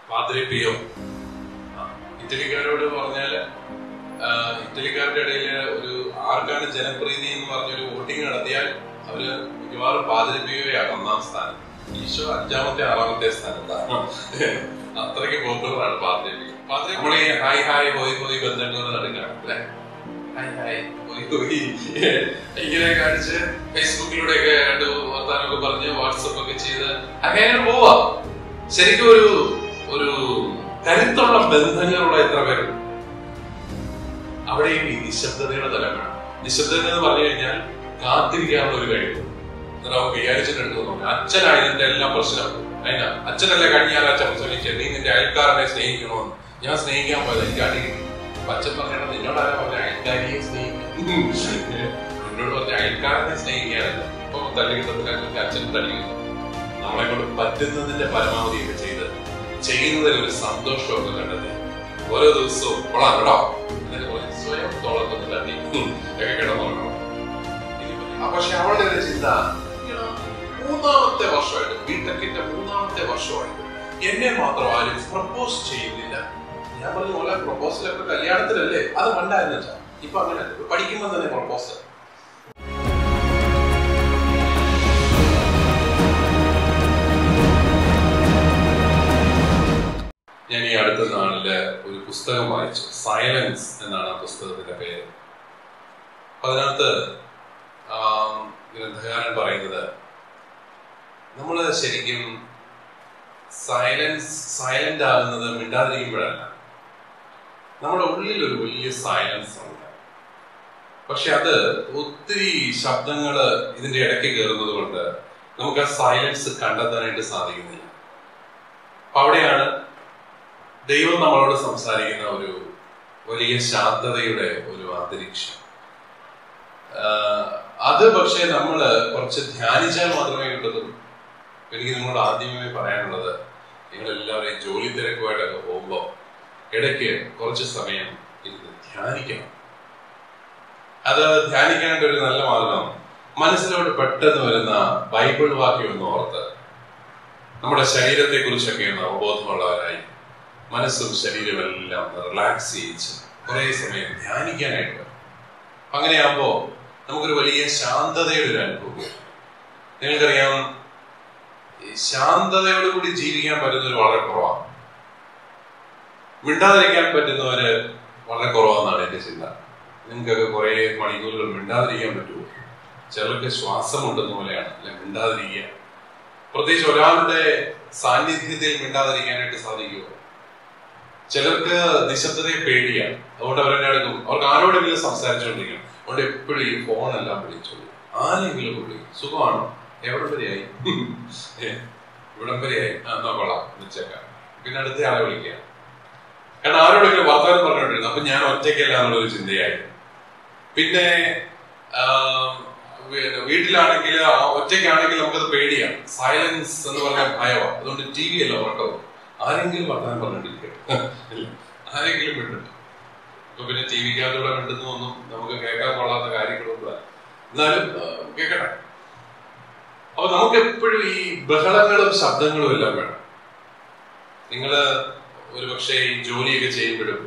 പാദ്രി പിയോ ആ, ഇറ്റലിക്കാരോട് പറഞ്ഞാല് ആ, ഇറ്റലിക്കാരുടെ ഇടയിൽ ഒരു ആർക്കാണ് ജനപ്രീതി എന്ന് പറഞ്ഞൊരു വോട്ടിംഗ് നടത്തിയാൽ അവര് മിക്കവാറും പാദ്രി പിയോയാണ് ഒന്നാം സ്ഥാനം ഈശോ അഞ്ചാമത്തെ ആറാമത്തെ സ്ഥാനത്താണ് അത്രയ്ക്ക് പോപ്പുലർ ആണ് പാദ്രി പിയോ പാദ്രി നമ്മളെ ഈ ഹായ് ഹായ് ഹോയ് ഹോയ് ബന്ധങ്ങൾ നടക്കണം അല്ലെ ഹായ് ഹായ് ഹോയ് ഹോയ് ഇങ്ങനെ കാണിച്ച് ഫേസ്ബുക്കിലൂടെ ഒക്കെ രണ്ട് വർത്താനമൊക്കെ പറഞ്ഞ് വാട്സപ്പ് ഒക്കെ ചെയ്ത് അങ്ങനെ പോവാ ശരിക്കും ഒരു ഒരു കരുത്തുള്ള ബന്ധങ്ങളുള്ള എത്ര പേരുണ്ട് അവിടെയും ഈ നിശബ്ദതയുടെ തലം വേണം നിശബ്ദത എന്ന് പറഞ്ഞു കഴിഞ്ഞാൽ കാത്തിരിക്കാനുള്ള ഒരു കഴിവ് എന്നിട്ട് നമുക്ക് വിചാരിച്ചിട്ടുണ്ട് നോക്കാം അച്ഛനാണ് ഇതിന്റെ എല്ലാം പ്രശ്നം അതിനാ അച്ഛനല്ലേ കഴിഞ്ഞ ഞായറാഴ്ച പ്രസവിച്ചത് നീ നിന്റെ അയൽക്കാരനെ സ്നേഹിക്കണമെന്ന് ഞാൻ സ്നേഹിക്കാൻ പോയത് എനിക്ക് അടി കിട്ടി അപ്പൊ അച്ഛൻ പറഞ്ഞത് നിന്നോട് ആരാ പറഞ്ഞ അയൽക്കാരിയെ സ്നേഹിക്കും നിന്നോട് പറഞ്ഞ അയൽക്കാരനെ സ്നേഹിക്കാനല്ല ഇപ്പൊ തല്ലി കിട്ടത്തില്ല അച്ഛൻ തല്ലി കിട്ടും നമ്മളെ കൊണ്ട് പറ്റുന്നതിന്റെ പരമാവധി ഒക്കെ ചെയ്ത് ചെയ്യുന്നതിൽ ഒരു സന്തോഷമൊക്കെ കണ്ടെത്തി ഓരോ ദിവസവും കൊള്ളാം കേട്ടോ എന്നിട്ട് കുറേ സ്വയം തോളത്തൊന്ന് തട്ടി ഉം, ഒക്കെ കിടന്നുറങ്ങണം ആ, പക്ഷെ അവളുടെ ഒരു ചിന്ത ഇങ്ങനെ മൂന്നാമത്തെ വർഷമായിട്ട് ബിടെക്കിന്റെ മൂന്നാമത്തെ വർഷമായിട്ട് എന്നെ മാത്രം ആരും പ്രപ്പോസ് ചെയ്യുന്നില്ല ഞാൻ പറഞ്ഞു പോലെ പ്രപ്പോസലൊക്കെ കല്യാണത്തിലല്ലേ അത് പണ്ടായിരുന്നു വെച്ചാ ഇപ്പൊ അങ്ങനെ പഠിക്കുമ്പോൾ തന്നെ പ്രപ്പോസൽ ഞാൻ ഈ അടുത്ത നാളില് ഒരു പുസ്തകം വായിച്ചു സൈലൻസ് എന്നാണ് ആ പുസ്തകത്തിന്റെ പേര് അപ്പൊ അതിനകത്ത് ആം, ഗ്രന്ഥകാരൻ പറയുന്നത് നമ്മൾ ശരിക്കും സൈലൻസ് സൈലന്റ് ആകുന്നത് മിണ്ടാതിരിക്കുമ്പോഴല്ല നമ്മുടെ ഉള്ളിൽ ഒരു വലിയ സൈലൻസ് ഉണ്ട് പക്ഷെ അത് ഒത്തിരി ശബ്ദങ്ങൾ ഇതിന്റെ ഇടയ്ക്ക് കയറുന്നത് കൊണ്ട് നമുക്ക് ആ സൈലൻസ് കണ്ടെത്താനായിട്ട് സാധിക്കുന്നില്ല അപ്പൊ അവിടെയാണ് ദൈവം നമ്മളോട് സംസാരിക്കുന്ന ഒരു വലിയ ശാന്തതയുടെ ഒരു അന്തരീക്ഷം ആഹ് അത് പക്ഷേ നമ്മൾ കുറച്ച് ധ്യാനിച്ചാൽ മാത്രമേ കിട്ടത്തുള്ളൂ എനിക്ക് നിങ്ങളോട് ആദ്യമേ പറയാനുള്ളത് നിങ്ങൾ എല്ലാവരെയും ജോലി തിരക്കുമായിട്ടൊക്കെ പോകുമ്പോൾ ഇടയ്ക്ക് കുറച്ച് സമയം ഇരുന്ന് ധ്യാനിക്കണം അത് ധ്യാനിക്കാനായിട്ട് ഒരു നല്ല മാർഗം മനസ്സിലോട്ട് പെട്ടെന്ന് വരുന്ന ബൈബിൾ വാക്യം ഒന്ന് ഓർത്ത് നമ്മുടെ ശരീരത്തെ കുറിച്ചൊക്കെ ഒന്ന് അവബോധമുള്ളവരായി മനസ്സും ശരീരമെല്ലാം റിലാക്സ് ചെയ്യിച്ച് കുറെ സമയം ധ്യാനിക്കാനായിട്ട് വരും. അങ്ങനെയാകുമ്പോ നമുക്കൊരു വലിയ ശാന്തതയുടെ ഒരു അനുഭവം വരും. നിങ്ങൾക്കറിയാം ഈ ശാന്തതയോട് കൂടി ജീവിക്കാൻ പറ്റുന്നവർ വളരെ കുറവാണ് മിണ്ടാതിരിക്കാൻ പറ്റുന്നവര് വളരെ കുറവാണെന്നാണ് എന്റെ ചിന്ത നിങ്ങൾക്കൊക്കെ കുറെ മണിക്കൂറുകൾ മിണ്ടാതിരിക്കാൻ പറ്റുമോ ചിലർക്ക് ശ്വാസം ഉണ്ടെന്ന പോലെയാണ് അല്ലെ മിണ്ടാതിരിക്കുക പ്രത്യേകിച്ച് ഒരാളുടെ സാന്നിധ്യത്തിൽ മിണ്ടാതിരിക്കാനായിട്ട് സാധിക്കുമോ ചിലർക്ക് നിശബ്ദതയെ പേടിയാണ് അതുകൊണ്ട് അവരെന്നെ എടുക്കും അവർക്ക് ആരോടെങ്കിലും സംസാരിച്ചുകൊണ്ടിരിക്കണം അതുകൊണ്ട് എപ്പോഴും ഈ ഫോണെല്ലാം വിളിച്ചോളൂ ആരെങ്കിലും വിളിക്കും സുഖമാണോ എവിടെ വരെയായി ഏ, ഇവിടം വരെയായി ആ എന്നാ കൊള്ളാം വിളിച്ചേക്കാം പിന്നെ അടുത്ത ആളെ വിളിക്കാം കാരണം ആരോടെങ്കിലും വർത്തമാനം പറഞ്ഞുകൊണ്ടിരുന്നു അപ്പൊ ഞാൻ ഒറ്റയ്ക്കല്ല എന്നുള്ളൊരു ചിന്തയായി പിന്നെ ആം, പിന്നെ വീട്ടിലാണെങ്കിൽ ഒറ്റയ്ക്കാണെങ്കിൽ നമുക്കത് പേടിയാണ് സൈലൻസ് എന്ന് പറഞ്ഞാൽ ഭയമാണ് അതുകൊണ്ട് ടി വി അല്ല ഉറക്കവും ആരെങ്കിലും വർത്തമാനം പറഞ്ഞിട്ടിരിക്കട്ടെ ഇല്ല. ആരെങ്കിലും വിട്ടിട്ട് ഇപ്പൊ പിന്നെ ടി വിക്കകത്തൂടെ മിണ്ടുന്നൊന്നും നമുക്ക് കേൾക്കാൻ കൊള്ളാത്ത കാര്യങ്ങളൊന്നും അല്ല. എന്നാലും ആ, കേൾക്കട്ടെ അപ്പൊ നമുക്ക് എപ്പോഴും ഈ ബഹളങ്ങളും ശബ്ദങ്ങളും എല്ലാം വേണം നിങ്ങള് ഒരുപക്ഷെ ഈ ജോലിയൊക്കെ ചെയ്യുമ്പോഴും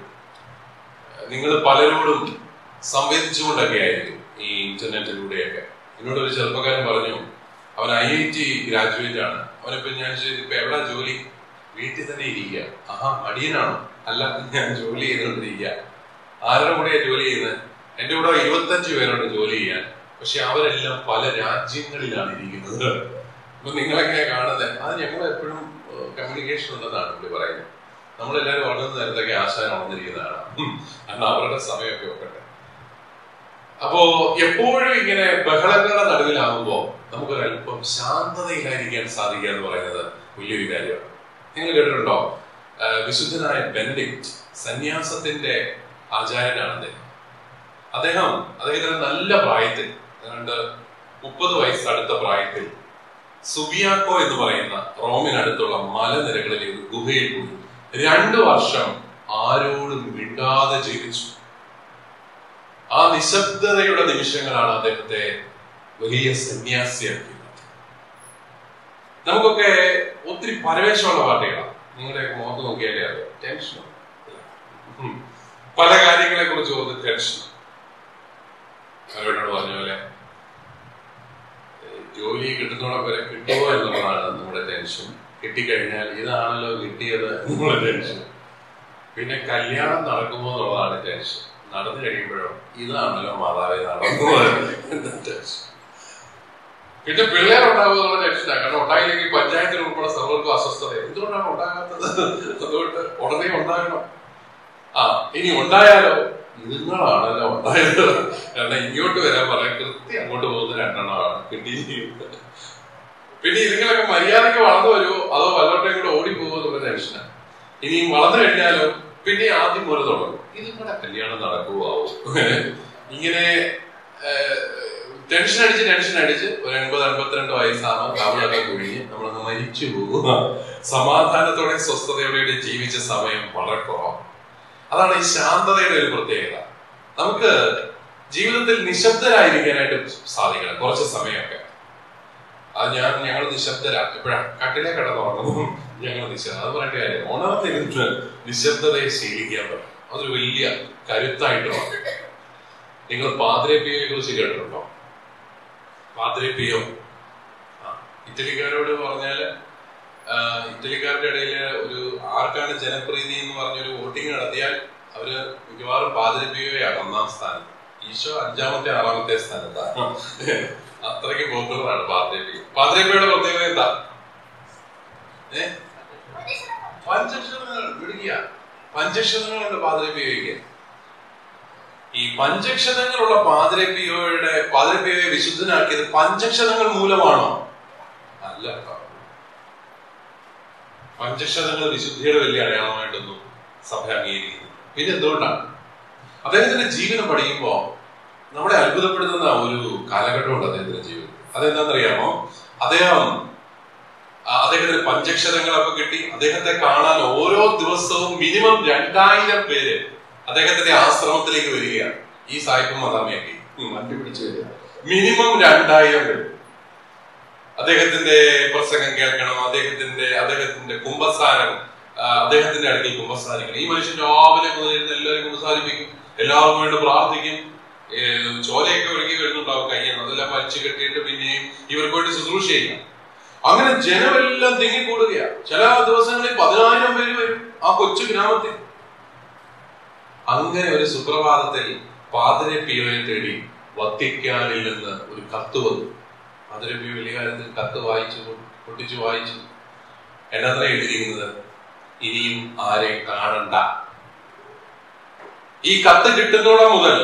നിങ്ങൾ പലരോടും സംവേദിച്ചുകൊണ്ടൊക്കെ ആയിരിക്കും ഈ ഇന്റർനെറ്റിലൂടെയൊക്കെ എന്നോട് ഒരു ചെറുപ്പക്കാരൻ പറഞ്ഞു അവൻ ഐ ഐ ടി ഗ്രാജുവേറ്റ് ആണ് അവനിപ്പോ ഞാൻ ചോദിച്ചു, ഇപ്പൊ എവിടെ ജോലി വീട്ടിൽ തന്നെ ഇരിക്കുക ആഹാ മടിയനാണോ അല്ല ഞാൻ ജോലി ചെയ്തുകൊണ്ടിരിക്കുക ആരുടെ കൂടെയാ ജോലി ചെയ്യുന്നത് എന്റെ കൂടെ ഇരുപത്തഞ്ച് പേരുണ്ട് ജോലി ചെയ്യാൻ പക്ഷെ അവരെല്ലാം പല രാജ്യങ്ങളിലാണ് ഇരിക്കുന്നത് അപ്പൊ നിങ്ങളെങ്ങനെ കാണുന്നത് അത് ഞങ്ങൾ എപ്പോഴും കമ്മ്യൂണിക്കേഷൻ ഉണ്ടെന്നാണ് പുള്ളി പറയുന്നത് നമ്മളെല്ലാവരും വളർന്ന നേരത്തൊക്കെ ആശാൻ വളർന്നിരിക്കുന്നതാണ് കാരണം അവരുടെ സമയമൊക്കെ വെക്കട്ടെ അപ്പോ എപ്പോഴും ഇങ്ങനെ ബഹളങ്ങളുടെ നടുവിലാകുമ്പോ നമുക്കൊരല്പം ശാന്തതയിലായിരിക്കാൻ സാധിക്കുക എന്ന് പറയുന്നത് വലിയൊരു കാര്യമാണ് നിങ്ങൾ കേട്ടിട്ടുണ്ടോ ആ, വിശുദ്ധനായ ബെനഡിക്റ്റ് സന്യാസത്തിന്റെ ആചാര്യനാണ് അദ്ദേഹം അദ്ദേഹം അദ്ദേഹത്തിന്റെ നല്ല പ്രായത്തിൽ ഏതാണ്ട് മുപ്പത് വയസ്സ് അടുത്ത പ്രായത്തിൽ സുബിയാക്കോ എന്ന് പറയുന്ന റോമിനടുത്തുള്ള മലനിരകളിലെ ഒരു ഗുഹയിൽ പോയി രണ്ടു വർഷം ആരോടും മിണ്ടാതെ ജീവിച്ചു ആ നിശബ്ദതയുടെ നിമിഷങ്ങളാണ് അദ്ദേഹത്തെ വലിയ സന്യാസിയാക്കിയത് നമുക്കൊക്കെ ഒത്തിരി പരവേശമുള്ള പാർട്ടികളാണ് നിങ്ങളുടെ മുഖത്ത് നോക്കി ടെൻഷൻ പല കാര്യങ്ങളെ കുറിച്ച് ഓർത്ത് ടെൻഷൻ അവരോട് പറഞ്ഞ പോലെ ഏഹ് ജോലി കിട്ടുന്നോളം വരെ കിട്ടുമോ എന്നുള്ളതാണ് നമ്മുടെ ടെൻഷൻ കിട്ടിക്കഴിഞ്ഞാൽ ഇതാണല്ലോ കിട്ടിയത് എന്നുള്ള ടെൻഷൻ പിന്നെ കല്യാണം നടക്കുമോ എന്നുള്ളതാണ് ടെൻഷൻ നടന്നു കഴിയുമ്പോഴോ ഇതാണല്ലോ മാതാവേ നടന്നത് ടെൻഷൻ പിന്നെ പിള്ളേർ ഉണ്ടാകുമെന്നുള്ള ടെൻഷനാണ് കാരണം ഉണ്ടായില്ലെങ്കിൽ പഞ്ചായത്തിൽ ഉൾപ്പെടെ സർവർക്കും അസ്വസ്ഥത എന്തുകൊണ്ടാണ് ഉണ്ടാകാത്തത് അതുകൊണ്ട് ഉടനെ ഉണ്ടാകണം ആ ഇനി ഉണ്ടായാലോ നിങ്ങളാണല്ലോ ഉണ്ടായത് കാരണം ഇങ്ങോട്ട് വരാൻ പറയാൻ കൃത്യം അങ്ങോട്ട് പോകുന്ന രണ്ടെണ്ണമാണ് കിട്ടിയിരിക്കുന്നത് പിന്നെ ഇതുങ്ങളൊക്കെ മര്യാദയ്ക്ക് വളർന്നു വരുമോ അതോ വല്ലവരുടെയും കൂടെ ഓടിപ്പോകുമോ എന്നുള്ള ടെൻഷനാണ് ഇനിയും വളർന്നു കഴിഞ്ഞാലോ പിന്നെ ആദ്യം പോലെ തുടങ്ങും ഇതുങ്ങളുടെ കല്യാണം നടക്കുമോ ഇങ്ങനെ ഏഹ്, ടെൻഷൻ അടിച്ച് ടെൻഷൻ അടിച്ച് ഒരു എൺപത് എൺപത്തിരണ്ട് വയസ്സാകുമ്പോൾ തമിഴൊക്കെ കുഴിഞ്ഞ് നമ്മളൊന്ന് മരിച്ചു പോകുക സമാധാനത്തോടെ സ്വസ്ഥതയോടെ ജീവിച്ച സമയം വളരെ കുറവാണ് അതാണ് ഈ ശാന്തതയുടെ ഒരു പ്രത്യേകത നമുക്ക് ജീവിതത്തിൽ നിശബ്ദരായിരിക്കാനായിട്ട് സാധിക്കണം കുറച്ച് സമയമൊക്കെ അത് ഞാൻ ഞങ്ങൾ നിശബ്ദരാ എപ്പോഴാണ് കട്ടിലെ കിടന്നുറങ്ങുന്നു ഞങ്ങൾ നിശബ്ദ അത് പറഞ്ഞിട്ട് കാര്യം ഉണർന്നിരുന്നിട്ട് നിശബ്ദതയെ ശീലിക്കാൻ പറ്റും അതൊരു വലിയ കരുത്തായിട്ട് മാറും നിങ്ങൾ പാദ്രേപ്പിയെ കുറിച്ച് കേട്ടിട്ടുണ്ടോ പാദ്രേപ്പിയോ ആ, ഇറ്റലിക്കാരോട് പറഞ്ഞാല് ആ, ഇറ്റലിക്കാരുടെ ഇടയിൽ ഒരു ആർക്കാണ് ജനപ്രീതി എന്ന് പറഞ്ഞൊരു വോട്ടിംഗ് നടത്തിയാൽ അവര് മിക്കവാറും പാദ്രേപ്പിയോയാണ് ഒന്നാം സ്ഥാനം ഈശോ അഞ്ചാമത്തെ ആറാമത്തെ സ്ഥാനത്താണ് അത്രയ്ക്ക് പോപ്പുലറാണ് പാദ്രേപ്പി പാദ്രേപ്പിയുടെ പ്രത്യേകത എന്താ ഏ പഞ്ചക്ഷതങ്ങൾ വിടുക പഞ്ചക്ഷതങ്ങളുണ്ട് പാദ്രേപ്പിയോയ്ക്ക് ഈ പഞ്ചക്ഷതങ്ങളുള്ള പാതിരപ്പിയോയുടെ പാതിരപ്പിയോയെ വിശുദ്ധനാക്കിയത് പഞ്ചക്ഷതങ്ങൾ മൂലമാണോ അല്ല കേട്ടോ. പഞ്ചക്ഷതങ്ങൾ വിശുദ്ധിയുടെ വലിയ അടയാളമായിട്ടൊന്നും സഭ അംഗീകരിക്കുന്നു പിന്നെ എന്തുകൊണ്ടാണ് അദ്ദേഹത്തിന്റെ ജീവനം പഠിക്കുമ്പോ നമ്മളെ അത്ഭുതപ്പെടുത്തുന്ന ഒരു കാലഘട്ടമുണ്ട് അദ്ദേഹത്തിന്റെ ജീവിതം അതെന്താണെന്നറിയാമോ അദ്ദേഹം ആ, അദ്ദേഹത്തിന് പഞ്ചക്ഷരങ്ങളൊക്കെ കിട്ടി അദ്ദേഹത്തെ കാണാൻ ഓരോ ദിവസവും മിനിമം രണ്ടായിരം പേര് അദ്ദേഹത്തിന്റെ ആശ്രമത്തിലേക്ക് വരികയാണ് ഈ സായിപ്പും മദാമയൊക്കെ വണ്ടി പിടിച്ചു വരിക മിനിമം രണ്ടായിരം പേര് അദ്ദേഹത്തിന്റെ പ്രസംഗം കേൾക്കണം അദ്ദേഹത്തിന്റെ അദ്ദേഹത്തിന്റെ കുംഭസാരം ആ, അദ്ദേഹത്തിന്റെ അടുക്കൽ കുംഭസാരിക്കണം ഈ മനുഷ്യൻ രാവിലെ മുതൽ ഇരുന്ന് എല്ലാവരും കുംഭസാരിപ്പിക്കും എല്ലാവർക്കും വേണ്ടി പ്രാർത്ഥിക്കും ഏ, ചോലയൊക്കെ ഒരുക്കി വരുന്നുണ്ടാവും കയ്യിൽ അതെല്ലാം വലിച്ചു കെട്ടിയിട്ട് പിന്നെയും ഇവർക്ക് വേണ്ടി ശുശ്രൂഷ ചെയ്യണം അങ്ങനെ ജനമെല്ലാം തിങ്ങിക്കൂടുകയാണ് ചില ദിവസങ്ങളിൽ പതിനായിരം പേര് വരും ആ കൊച്ചു ഗ്രാമത്തിൽ അങ്ങനെ ഒരു സുപ്രഭാതത്തിൽ പാതിരെ പിയോയെ തേടി വത്തിക്കാനിൽ നിന്ന് ഒരു കത്ത് വന്നു പാതിരെ പിയോ വലിയ കാര്യത്തിൽ കത്ത് വായിച്ചു പൊട്ടിച്ചു വായിച്ചു എന്നത്ര എഴുതിയിരിക്കുന്നത് ഇനിയും ആരെ കാണണ്ട ഈ കത്ത് കിട്ടുന്നോളം മുതൽ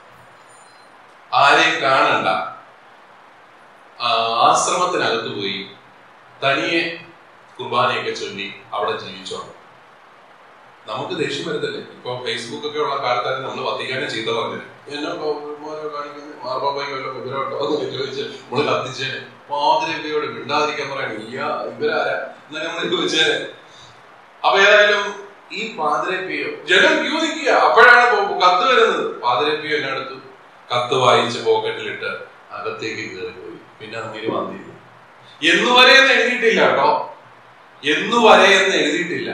ആരെ കാണണ്ട ആ ആശ്രമത്തിനകത്ത് പോയി തനിയെ കുർബാനയൊക്കെ ചൊല്ലി അവിടെ ജീവിച്ചോണം നമുക്ക് ദേഷ്യം വരുന്നില്ലേ ഇപ്പൊ ഫേസ്ബുക്ക് ഒക്കെ ഉള്ള കാലത്താണ് നമ്മൾ വത്തിക്കാനെ ചെയ്ത പറഞ്ഞു എന്നെ മോനോ കാണിക്കുന്നത് മാർബാബായി വല്ല വിവരമുണ്ടോ എന്ന് ചോദിച്ച് നമ്മള് കത്തിച്ചേനെ മാതൃകയോട് മിണ്ടാതിരിക്കാൻ പറയാൻ ഇയ്യ ഇവരാരാ എന്നൊക്കെ നമ്മൾ ചോദിച്ചേനെ അപ്പൊ ഏതായാലും ഈ പാതിരപ്പിയോ ജനം ക്യൂ നിൽക്കുക അപ്പോഴാണ് പോ- കത്ത് വരുന്നത് പാതിരപ്പിയോ എന്നെ അടുത്തു കത്ത് വായിച്ച് പോക്കറ്റിലിട്ട് അകത്തേക്ക് കയറി പോയി പിന്നെ അങ്ങനെ വന്നിരുന്നു എന്നു വരെ എന്ന് എഴുതിയിട്ടില്ല കേട്ടോ എന്നു വരെ എന്ന് എഴുതിയിട്ടില്ല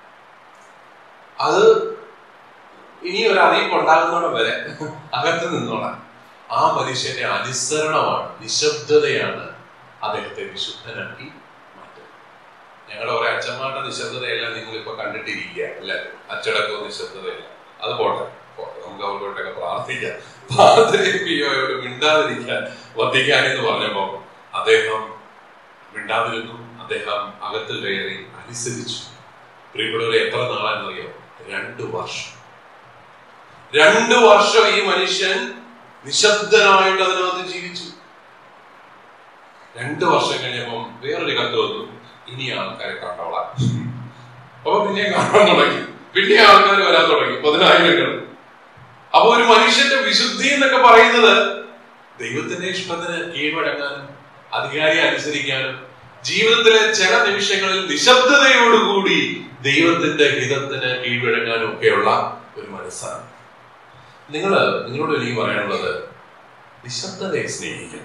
അത് ഇനി ഒരു അറിയിപ്പ് ഉണ്ടാകുന്നോളം വരെ അകത്ത് നിന്നോളാം ആ മനുഷ്യന്റെ അനുസരണമാണ് നിശബ്ദതയാണ് അദ്ദേഹത്തെ വിശുദ്ധനാക്കി മാറ്റുന്നത് ഞങ്ങളുടെ കുറെ അച്ഛന്മാരുടെ നിശബ്ദതയെല്ലാം നിങ്ങൾ ഇപ്പൊ കണ്ടിട്ടിരിക്കുക എല്ലാവരും അച്ചടക്കവും നിശബ്ദതയല്ല അത് പോട്ടെ പോട്ടെ നമുക്ക് അവർക്കൊട്ടൊക്കെ പ്രാർത്ഥിക്കാം പാതിരിപ്പിയോയോട് മിണ്ടാതിരിക്കാൻ വധിക്കാൻ എന്ന് പറഞ്ഞപ്പോ അദ്ദേഹം മിണ്ടാതിരുന്നു അദ്ദേഹം അകത്ത് കയറി അനുസരിച്ചു പ്രിയപ്പെട്ടവരെ എത്ര നാളാണെന്നറിയോ രണ്ടു വർഷം രണ്ടു വർഷം ഈ മനുഷ്യൻ നിശബ്ദനായിട്ട് അതിനകത്ത് ജീവിച്ചു രണ്ടു വർഷം കഴിഞ്ഞപ്പം വേറൊരു കത്ത് വന്നു ഇനി ആൾക്കാരെ കണ്ടോളാം അപ്പൊ പിന്നെ കാണാൻ തുടങ്ങി പിന്നെ ആൾക്കാർ വരാൻ തുടങ്ങി പതിനായിരങ്ങൾ അപ്പൊ ഒരു മനുഷ്യന്റെ വിശുദ്ധി എന്നൊക്കെ പറയുന്നത് ദൈവത്തിന്റെ ഇഷ്ടത്തിന് കീഴ്വഴങ്ങാനും അധികാരിയെ അനുസരിക്കാനും ജീവിതത്തിലെ ചില നിമിഷങ്ങളിൽ നിശബ്ദതയോടുകൂടി ദൈവത്തിന്റെ ഹിതത്തിന് കീഴ്വഴങ്ങാനും ഒക്കെയുള്ള ഒരു മനസ്സാണ് നിങ്ങൾ നിങ്ങളോട് എനിക്ക് പറയാനുള്ളത് നിശബ്ദതയെ സ്നേഹിക്കണം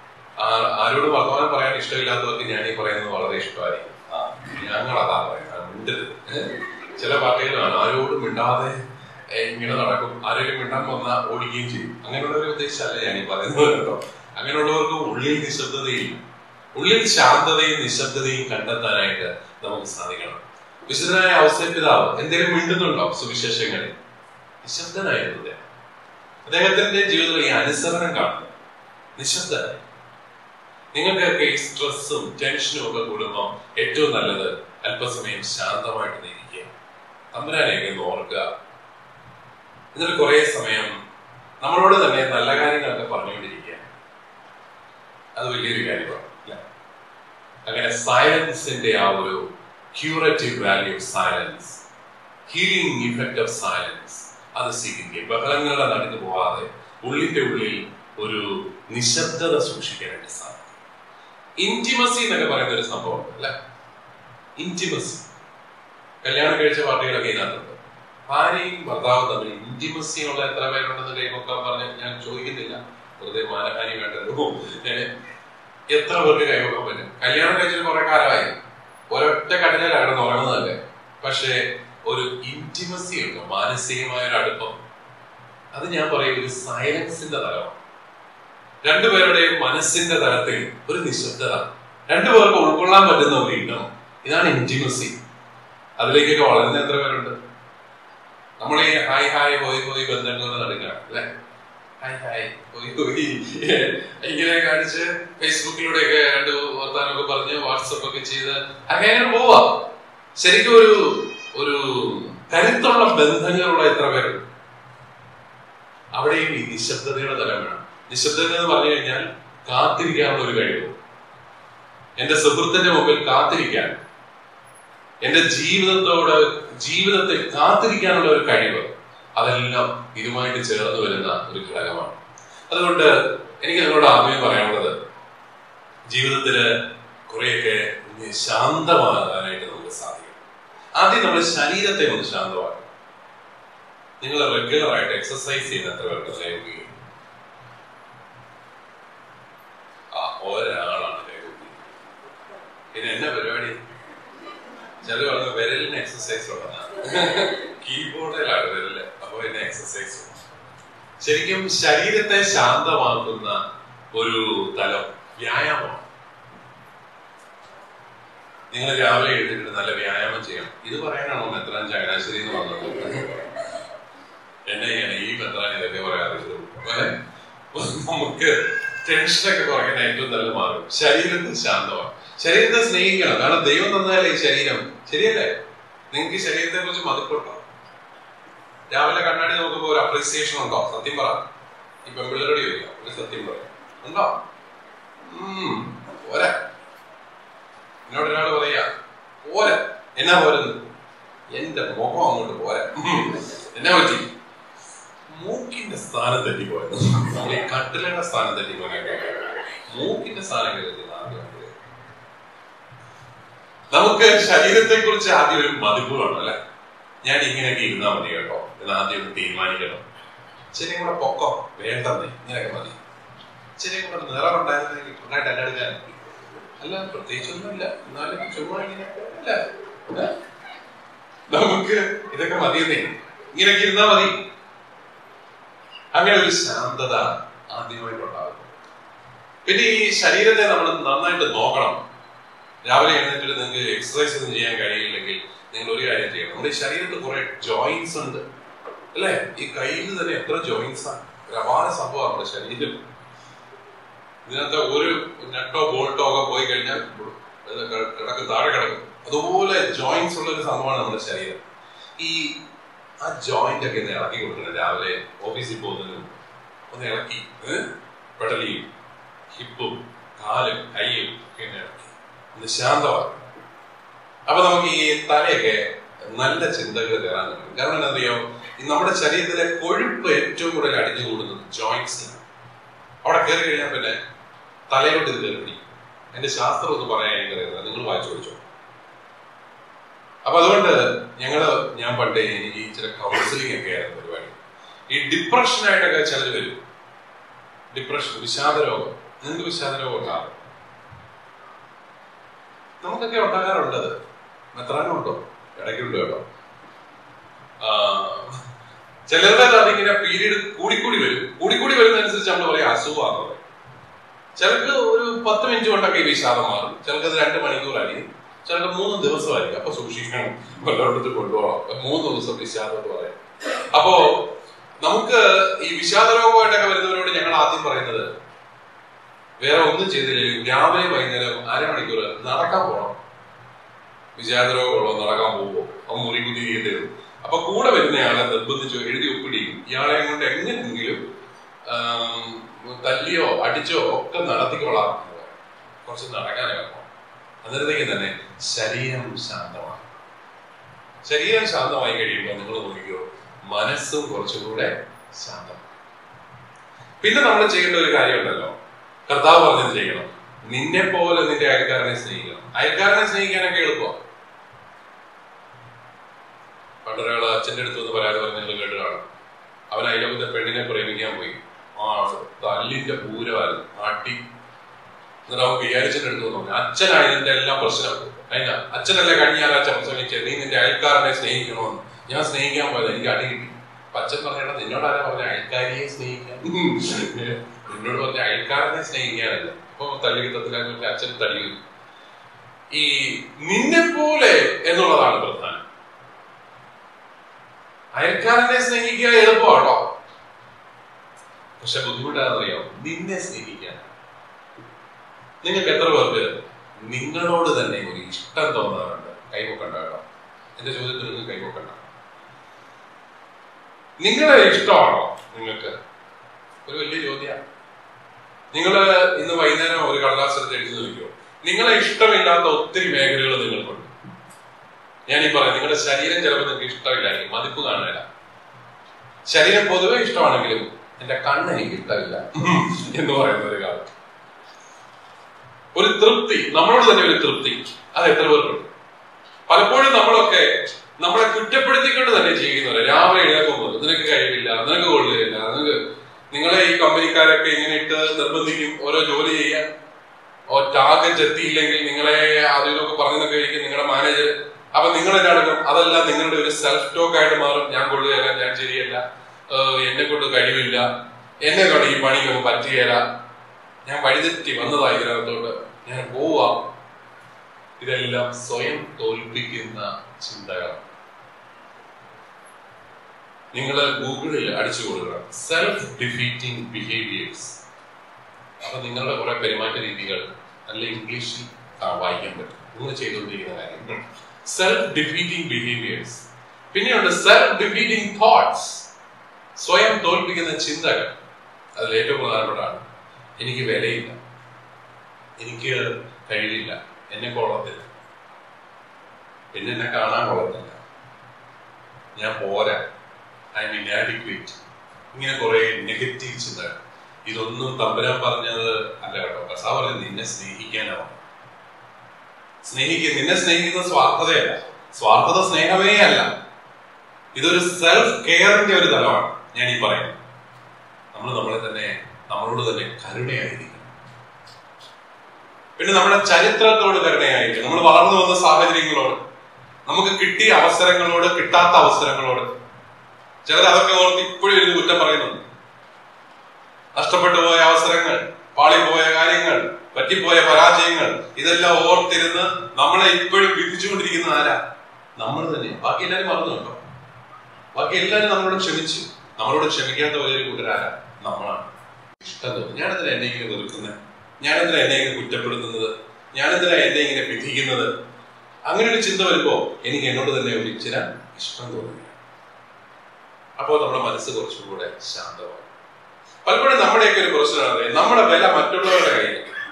ആ- ആരോട് വർത്തമാനം പറയാൻ ഇഷ്ടമില്ലാത്തവർക്ക് ഞാൻ ഈ പറയുന്നത് വളരെ ഇഷ്ടമായിരിക്കും ആ, ഞങ്ങൾ അതാ പറയുന്നത് മിണ്ടാതെ ഏ, ഇങ്ങനെ നടക്കും ആരെങ്കിലും മിണ്ടാൻ വന്നാൽ ഓടിക്കുകയും ചെയ്യും അങ്ങനെയുള്ളവരെ ഉദ്ദേശിച്ചല്ല ഞാൻ ഈ പറയുന്നത് കേട്ടോ അങ്ങനെയുള്ളവർക്ക് ഉള്ളിൽ നിശബ്ദതയില്ല ഉള്ളിൽ ശാന്തതയും നിശബ്ദതയും കണ്ടെത്താനായിട്ട് നമുക്ക് സാധിക്കണം വിശുദ്ധനായ ഔസേപിതാവ് എന്തെങ്കിലും മിണ്ടുന്നുണ്ടോ സുവിശേഷങ്ങളിൽ നിശബ്ദനായിരുന്നു അദ്ദേഹം അദ്ദേഹത്തിന്റെ ജീവിതത്തിൽ ഈ അനുസരണം കാണുന്നു നിശബ്ദനായി നിങ്ങൾക്കൊക്കെ ഈ സ്ട്രെസ്സും ടെൻഷനും ഒക്കെ കൂടുമ്പോൾ ഏറ്റവും നല്ലത് അല്പസമയം ശാന്തമായിട്ട് ഇരിക്കുക തമ്പുരാനെയൊക്കെ ഒന്ന് ഓർക്കുക എന്നിട്ട് കുറെ സമയം നമ്മളോട് തന്നെ നല്ല കാര്യങ്ങളൊക്കെ പറഞ്ഞുകൊണ്ടിരിക്കുക അത് വലിയൊരു കാര്യമാണ് ഇല്ല അങ്ങനെ സൈലൻസിന്റെ ആ ഒരു curative value of silence healing effect of silence അത് സ്വീകരിക്കുക ബഹളങ്ങളുടെ നടന്നു പോവാതെ ഉള്ളിന്റെ ഉള്ളിൽ ഒരു നിശബ്ദത സൂക്ഷിക്കാനായിട്ട് സാധിക്കും ഇന്റിമസി എന്നൊക്കെ പറയുന്ന ഒരു സംഭവം അല്ലെ ഇന്റിമസി കല്യാണം കഴിച്ച പാർട്ടികളൊക്കെ ഇതിനകത്തുണ്ട് ഭാര്യയും ഭർത്താവും തമ്മിൽ ഇന്റിമസി ഉള്ള എത്ര പേരുണ്ടെന്ന് കൈപൊക്കാൻ പറഞ്ഞ് ഞാൻ ചോദിക്കുന്നില്ല വെറുതെ മാനഹാനി വേണ്ടല്ലോ ഏ, എത്ര പേർക്ക് കൈപൊക്കാൻ പറ്റും കല്യാണം കഴിച്ചിട്ട് കുറെ കാലമായി ഒരൊറ്റ കടലിലാണ് കിടന്ന് ഉറങ്ങുന്നതല്ലേ പക്ഷേ ഒരു ഇന്റിമസി ഉണ്ട് മാനസികമായ ഒരു അടുപ്പം അത് ഞാൻ പറയും ഒരു സൈലൻസിന്റെ തലമാണ് രണ്ടുപേരുടെയും മനസ്സിന്റെ തലത്തിൽ ഒരു നിശബ്ദത രണ്ടുപേർക്ക് ഉൾക്കൊള്ളാൻ പറ്റുന്ന ഒരു ഇടം ഇതാണ് ഇന്റിമസി അതിലേക്കൊക്കെ വളരുന്ന എത്ര പേരുണ്ട് നമ്മൾ ഈ ഹായ് ഹായ് ഹോയ് ഹോയ് ബന്ധങ്ങൾ നടക്കുകയാണ് അല്ലെ ഹായ് ഹായ് ഹോയ് ഹോയ് ഇങ്ങനെ കാണിച്ച് ഫേസ്ബുക്കിലൂടെയൊക്കെ രണ്ട് വർത്താനമൊക്കെ പറഞ്ഞ് വാട്സപ്പ് ഒക്കെ ചെയ്ത് അങ്ങനെ പോവാ ശരിക്കും ഒരു ഒരു കരുത്തുള്ള ബന്ധങ്ങളുള്ള എത്ര പേരുണ്ട് അവിടെയും ഈ നിശബ്ദതയുടെ തലം വേണം നിശബ്ദത എന്ന് പറഞ്ഞു കഴിഞ്ഞാൽ കാത്തിരിക്കാനുള്ള ഒരു കഴിവ് എന്റെ സുഹൃത്തിന്റെ മുമ്പിൽ കാത്തിരിക്കാൻ എന്റെ ജീവിതത്തോട് ജീവിതത്തിൽ കാത്തിരിക്കാനുള്ള ഒരു കഴിവ് അതെല്ലാം ഇതുമായിട്ട് ചേർന്ന് വരുന്ന ഒരു ഘടകമാണ് അതുകൊണ്ട് എനിക്ക് നിങ്ങളോട് ആദ്യമേ പറയാനുള്ളത് ജീവിതത്തില് കുറെയൊക്കെ ഒന്ന് ശാന്തമാകാനായിട്ട് നമുക്ക് സാധിക്കും ആദ്യം നമ്മുടെ ശരീരത്തെ ഒന്ന് ശാന്തമാക്കും നിങ്ങൾ റെഗുലർ ആയിട്ട് എക്സസൈസ് ചെയ്യുന്ന എത്ര പേർക്ക് കൈകുകയും ആ ഒരാളാണ് കൈകുകയും പിന്നെ എന്നാ പരിപാടി ചില പറഞ്ഞ വിരലിന് എക്സസൈസ് ഉള്ളതാണ് കീബോർഡിലാണ് വിരല് അപ്പൊ പിന്നെ എക്സസൈസ് ശരിക്കും ശരീരത്തെ ശാന്തമാക്കുന്ന ഒരു തലം വ്യായാമമാണ് നിങ്ങൾ രാവിലെ എഴുന്നേറ്റ് നല്ല വ്യായാമം ചെയ്യണം ഇത് പറയാനാണോ മെത്രാൻ ചങ്ങനാശ്ശേരി എന്ന് വന്നത് എന്നെ ചെയ്യണം ഈ മെത്രാൻ ഇതൊക്കെ പറയാറുള്ളൂ ഏ? നമുക്ക് ടെൻഷനൊക്കെ കുറയ്ക്കാൻ ഏറ്റവും നല്ല മാർഗം ശരീരത്തിൽ ശാന്തമാണ് ശരീരത്തെ സ്നേഹിക്കണം കാരണം ദൈവം തന്നാലേ ഈ ശരീരം ശരിയല്ലേ നിങ്ങൾക്ക് ഈ ശരീരത്തെ കുറിച്ച് മതിപ്പുണ്ടോ രാവിലെ കണ്ണാടി നോക്കുമ്പോ ഒരു അപ്രീസിയേഷൻ ഉണ്ടോ സത്യം പറ ഈ പെമ്പിള്ളേരോട് ചോദിക്കാം ഒരു സത്യം പറ ഉണ്ടോ ഉം, പോരാ എന്നോട് ഒരാൾ പറയാ പോരാ എന്നാ പോരുന്നു എന്റെ മുഖം അങ്ങോട്ട് പോരാ ഉം, എന്നാ പറ്റി മൂക്കിന്റെ സ്ഥാനം തെറ്റിപ്പോയത് നമ്മൾ ഈ കട്ടിലയുടെ സ്ഥാനം തെറ്റിപ്പോയത് മൂക്കിന്റെ സ്ഥാനം കരുതുന്നത് ആദ്യം നമുക്ക് ശരീരത്തെ കുറിച്ച് ആദ്യം ഒരു മതിപ്പ് വേണം അല്ലെ ഞാൻ ഇങ്ങനെയൊക്കെ ഇരുന്നാ മതി കേട്ടോ എന്ന് ആദ്യം ഒന്ന് തീരുമാനിക്കണം ശരി കൂടെ പൊക്കം വേണ്ടെന്നേ ഇങ്ങനെയൊക്കെ മതി ശരി കൂടെ നിറം ഉണ്ടായിരുന്നെങ്കിൽ നന്നായിട്ട് എന്നെ എടുക്കാൻ അല്ല പ്രത്യേകിച്ചൊന്നുമില്ല എന്നാലും ചുമ്മാ ഇങ്ങനെ അല്ല ഏ? നമുക്ക് ഇതൊക്കെ മതിയെന്നേ ഇങ്ങനെയൊക്കെ ഇരുന്നാ മതി അങ്ങനെ ഒരു ശാന്തത ആദ്യമായിട്ടുണ്ടാകും പിന്നെ ഈ ശരീരത്തെ നമ്മൾ നന്നായിട്ട് നോക്കണം രാവിലെ എഴുന്നേറ്റിട്ട് നിങ്ങൾക്ക് എക്സസൈസ് ഒന്നും ചെയ്യാൻ കഴിയില്ലെങ്കിൽ നിങ്ങൾ ഒരു കാര്യം ചെയ്യണം നമ്മുടെ ഈ ശരീരത്തിൽ കുറെ ജോയിന്റ്സ് ഉണ്ട് അല്ലേ ഈ കയ്യിൽ തന്നെ എത്ര ജോയിന്റ്സ് ആണ് ഒരു അപാര സംഭവമാണ് നമ്മുടെ ശരീരം ഇതിനകത്ത് ഒരു നെട്ടോ ബോൾട്ടോ ഒക്കെ പോയി കഴിഞ്ഞാൽ ഇത് ക- കിടക്കും താഴെ കിടക്കും അതുപോലെ ജോയിന്റ്സ് ഉള്ള ഒരു സംഭവമാണ് നമ്മുടെ ശരീരം ഈ ആ ജോയിന്റ് ഒക്കെ ഒന്ന് ഇളക്കി കൊടുക്കണം രാവിലെ ഓഫീസിൽ പോകുന്നതിന് മുമ്പ്. ഒന്ന് ഇളക്കി ഏഹ്? പെടലിയും ഹിപ്പും കാലും കൈയും ഒക്കെ ഒന്ന് ഇളക്കി ഒന്ന് ശാന്തമാക്കും അപ്പൊ നമുക്ക് ഈ തലയൊക്കെ നല്ല ചിന്തകൾ കയറാൻ പറ്റും കാരണം എന്താ അറിയോ ഈ നമ്മുടെ ശരീരത്തിലെ കൊഴുപ്പ് ഏറ്റവും കൂടുതൽ അടിഞ്ഞു കൂടുന്നത് ജോയിന്റ്സിലാണ് അവിടെ കയറി കഴിഞ്ഞാൽ പിന്നെ തലയിലോട്ട് ഇത് കയറി പിടിക്കും എന്റെ ശാസ്ത്രം ഒന്ന് പറയാൻ എനിക്കറിയില്ല നിങ്ങൾ വായിച്ചു ചോദിച്ചോ അപ്പൊ അതുകൊണ്ട് ഞങ്ങള് ഞാൻ പണ്ട് എനിക്ക് ഈ ചില കൗൺസിലിംഗ് ഒക്കെ ആയിരുന്നു പരിപാടി ഈ ഡിപ്രഷനായിട്ടൊക്കെ ചിലർ വരും ഡിപ്രഷൻ വിഷാദരോഗം നിങ്ങൾക്ക് വിഷാദരോഗം ഉണ്ടാകും നമുക്കൊക്കെ ഉണ്ടാകാറുള്ളത് മെത്രാനും ഉണ്ടോ ഇടയ്ക്കുണ്ട് കേട്ടോ ആ, ചിലരുടെ അതിങ്ങനെ പീരീഡ് കൂടിക്കൂടി വരും കൂടിക്കൂടി വരുന്നതനുസരിച്ച് നമ്മൾ പറയും അസുഖമാണ് പറയും ചിലർക്ക് ഒരു പത്ത് മിനിറ്റ് കൊണ്ടൊക്കെ ഈ വിഷാദം മാറും ചിലർക്ക് അത് രണ്ട് മണിക്കൂറായിരിക്കും ചിലർക്ക് മൂന്ന് ദിവസമായിരിക്കും അപ്പൊ സൂക്ഷിക്കണം വല്ലയിടത്ത് കൊണ്ടുപോകണം മൂന്ന് ദിവസം വിഷാദം എന്ന് പറയാം അപ്പോ നമുക്ക് ഈ വിഷാദ രോഗമായിട്ടൊക്കെ വരുന്നവരോട് ഞങ്ങൾ ആദ്യം പറയുന്നത് വേറെ ഒന്നും ചെയ്തില്ലെങ്കിൽ രാവിലെ വൈകുന്നേരം അരമണിക്കൂർ നടക്കാൻ പോകണം വിഷാദ രോഗമുള്ളോ നടക്കാൻ പോകുമോ അവൻ മുറി കുതി തരും അപ്പൊ കൂടെ വരുന്നയാളെ നിർബന്ധിച്ചോ എഴുതി ഒപ്പിടിയും ഇയാളെ കൊണ്ട് എങ്ങനെയെങ്കിലും ആം, തല്ലിയോ അടിച്ചോ ഒക്കെ നടത്തിക്കൊള്ളാം എന്ന് പറയും. കുറച്ച് നടക്കാനൊക്കെ അന്നേരത്തേക്ക് തന്നെ ശരീരം ശാന്തമാണ് ശരീരം ശാന്തമായി കഴിയുമ്പോൾ നിങ്ങൾ നോക്കിക്കോ മനസ്സും കുറച്ചുകൂടെ ശാന്തം പിന്നെ നമ്മൾ ചെയ്യേണ്ട ഒരു കാര്യമുണ്ടല്ലോ കർത്താവ് പറഞ്ഞത് ചെയ്യണം നിന്നെ പോലെ നിന്റെ അയൽക്കാരനെ സ്നേഹിക്കണം അയൽക്കാരനെ സ്നേഹിക്കാനൊക്കെ എളുപ്പമാണ് പണ്ടൊരാൾ അച്ഛന്റെ അടുത്ത് വന്ന് പരാതി പറഞ്ഞ് നിങ്ങൾ കേട്ട് കാണും അവൻ അയലോകത്തെ പെണ്ണിനെ പ്രേമിക്കാൻ പോയി ആ തല്ലിന്റെ പൂരമായിരുന്നു ആട്ടി എന്നിട്ട് അവൻ വിചാരിച്ചിട്ട് എടുത്തു പറഞ്ഞു അച്ഛനാണ് ഇതിന്റെ എല്ലാം പ്രശ്നം അതിനാ അച്ഛനല്ലേ കഴിഞ്ഞ ആഴ്ച പ്രസംഗിച്ചത് നീ നിന്റെ അയൽക്കാരനെ സ്നേഹിക്കണമെന്ന് ഞാൻ സ്നേഹിക്കാൻ പോയത് എനിക്ക് അടി കിട്ടി അപ്പൊ അച്ഛൻ പറഞ്ഞാൽ നിന്നോട് ആരാ പറഞ്ഞ അയൽക്കാരിയെ സ്നേഹിക്കാൻ നിന്നോട് പറഞ്ഞ അയൽക്കാരനെ സ്നേഹിക്കാനല്ല അപ്പൊ തല്ലിക്കിട്ടത്തിലാക്കി അച്ഛൻ തല്ലി ഈ നിന്നെ പോലെ എന്നുള്ളതാണ് പ്രധാനം അയൽക്കാരനെ സ്നേഹിക്കുക എളുപ്പമാണോ പക്ഷെ ബുദ്ധിമുട്ടാണെന്നറിയാം നിന്നെ സ്നേഹിക്കാൻ നിങ്ങൾക്ക് എത്ര പേർക്ക് നിങ്ങളോട് തന്നെ ഒരു ഇഷ്ടം തോന്നാറുണ്ട് കൈവക്കണ്ട കേട്ടോ എന്റെ ചോദ്യത്തിന് നിങ്ങൾക്ക് കൈവക്കണ്ട നിങ്ങളെ ഇഷ്ടമാണോ നിങ്ങൾക്ക് ഒരു വലിയ ചോദ്യമാണ് നിങ്ങൾ ഇന്ന് വൈകുന്നേരം ഒരു കടലാസത്തിൽ എഴുതി നോക്കിയോ നിങ്ങളെ ഇഷ്ടമില്ലാത്ത ഒത്തിരി മേഖലകൾ നിങ്ങൾക്കുണ്ട് ഞാൻ ഈ പറയാം നിങ്ങളുടെ ശരീരം ചിലപ്പോൾ നിങ്ങൾക്ക് ഇഷ്ടമില്ലായിരിക്കും മതിപ്പ് കാണില്ല ശരീരം പൊതുവെ ഇഷ്ടമാണെങ്കിലും എന്റെ കണ്ണ് എനിക്ക് ഇഷ്ടമില്ല എന്ന് പറയുന്ന ഒരു കാലം ഒരു തൃപ്തി നമ്മളോട് തന്നെ ഒരു തൃപ്തി അത് എത്ര പേർക്കുണ്ട് പലപ്പോഴും നമ്മളൊക്കെ നമ്മളെ കുറ്റപ്പെടുത്തിക്കൊണ്ട് തന്നെ ജീവിക്കുന്നവരെ രാവിലെ എഴുന്നേക്കുമ്പോൾ നിനക്ക് കഴിവില്ല നിനക്ക് കൊള്ളുകയില്ല നിനക്ക് നിങ്ങളെ ഈ കമ്പനിക്കാരൊക്കെ ഇങ്ങനെ ഇട്ട് നിർബന്ധിക്കും ഓരോ ജോലി ചെയ്യാൻ ഓ ടാർഗറ്റ് എത്തിയില്ലെങ്കിൽ നിങ്ങളെ അതിലൊക്കെ പറഞ്ഞതൊക്കെ ആയിരിക്കും നിങ്ങളുടെ മാനേജർ അപ്പൊ നിങ്ങൾ എന്നാണെങ്കിലും അതെല്ലാം നിങ്ങളുടെ ഒരു സെൽഫ് ടോക്ക് ആയിട്ട് മാറും ഞാൻ കൊള്ളുകയില്ല ഞാൻ ശരിയല്ല ഏഹ് എന്നെ കൊണ്ട് കഴിവില്ല എന്നെ കൊണ്ട് ഈ പണിക്കൊന്നും പറ്റുകയില്ല ഞാൻ വഴിതെറ്റി വന്നതാ ഇതിനകത്തോട്ട് ഞാൻ പോവാ ഇതെല്ലാം സ്വയം തോൽപ്പിക്കുന്ന ചിന്തകളാണ് നിങ്ങൾ ഗൂഗിളിൽ അടിച്ചു കൊടുക്കണം സെൽഫ് ഡിഫീറ്റിംഗ് ബിഹേവിയേഴ്സ് അപ്പൊ നിങ്ങളുടെ കുറെ പെരുമാറ്റ രീതികൾ നല്ല ഇംഗ്ലീഷിൽ ആ, വായിക്കാൻ പറ്റും നിങ്ങൾ ചെയ്തുകൊണ്ടിരിക്കുന്ന കാര്യം സെൽഫ് ഡിഫീറ്റിംഗ് ബിഹേവിയേഴ്സ് പിന്നെയുണ്ട് സെൽഫ് ഡിഫീറ്റിംഗ് തോട്ട്സ് സ്വയം തോൽപ്പിക്കുന്ന ചിന്തകൾ അതിൽ ഏറ്റവും പ്രധാനപ്പെട്ടാണ് എനിക്ക് വിലയില്ല എനിക്ക് കഴിവില്ല എന്നെ കൊള്ളത്തില്ല പിന്നെ എന്നെ കാണാൻ കൊള്ളത്തില്ല ഞാൻ പോരാ ഐ എം ഇനാഡിക്വേറ്റ് ഇങ്ങനെ കുറെ നെഗറ്റീവ് ചിന്തകൾ ഇതൊന്നും തമ്പുരാൻ പറഞ്ഞത് അല്ല കേട്ടോ കസാ പറഞ്ഞത് നിന്നെ സ്നേഹിക്കാനാവും സ്നേഹിക്കുക നിന്നെ സ്നേഹിക്കുന്നത് സ്വാർത്ഥതയല്ല സ്വാർത്ഥത സ്നേഹമേ അല്ല ഇതൊരു സെൽഫ് കെയറിന്റെ ഒരു തലമാണ് ഞാൻ ഈ പറയുന്നത് നമ്മൾ നമ്മളെ തന്നെ നമ്മളോട് തന്നെ കരുണയായിരിക്കണം പിന്നെ നമ്മുടെ ചരിത്രത്തോട് കരുണയായിരിക്കും നമ്മൾ വളർന്നു വന്ന സാഹചര്യങ്ങളോട് നമുക്ക് കിട്ടിയ അവസരങ്ങളോട് കിട്ടാത്ത അവസരങ്ങളോട് ചിലർ അതൊക്കെ ഓർത്ത് ഇപ്പോഴും ഇരുന്ന് കുറ്റം പറയുന്നുണ്ട് നഷ്ടപ്പെട്ടു പോയ അവസരങ്ങൾ പാളിപ്പോയ കാര്യങ്ങൾ പറ്റിപ്പോയ പരാജയങ്ങൾ ഇതെല്ലാം ഓർത്തിരുന്ന് നമ്മളെ ഇപ്പോഴും വിധിച്ചുകൊണ്ടിരിക്കുന്ന ആരാ നമ്മൾ തന്നെ ബാക്കി എല്ലാവരും മറന്നു കേട്ടോ ബാക്കി എല്ലാവരും നമ്മളോട് ക്ഷമിച്ചു നമ്മളോട് ക്ഷമിക്കാത്ത വലിയൊരു കൂട്ടരാരാ നമ്മളാണ് ഇഷ്ടം തോന്നി ഞാനെന്തിനാ എന്നെ ഇങ്ങനെ വെറുക്കുന്നത് ഞാനെന്തിനാ എന്നെ ഇങ്ങനെ കുറ്റപ്പെടുത്തുന്നത് ഞാനെന്തിനാ എന്നെ ഇങ്ങനെ വിധിക്കുന്നത് അങ്ങനെ ഒരു ചിന്ത വരുമ്പോ എനിക്ക് എന്നോട് തന്നെ ഒരു ഇച്ചിരി ഇഷ്ടം തോന്നുന്നു അപ്പോൾ നമ്മുടെ മനസ്സ് കുറച്ചും കൂടെ ശാന്തമാകും പലപ്പോഴും നമ്മുടെയൊക്കെ ഒരു പ്രശ്നമാണ് നമ്മുടെ വില മറ്റുള്ളവരുടെ കയ്യിൽ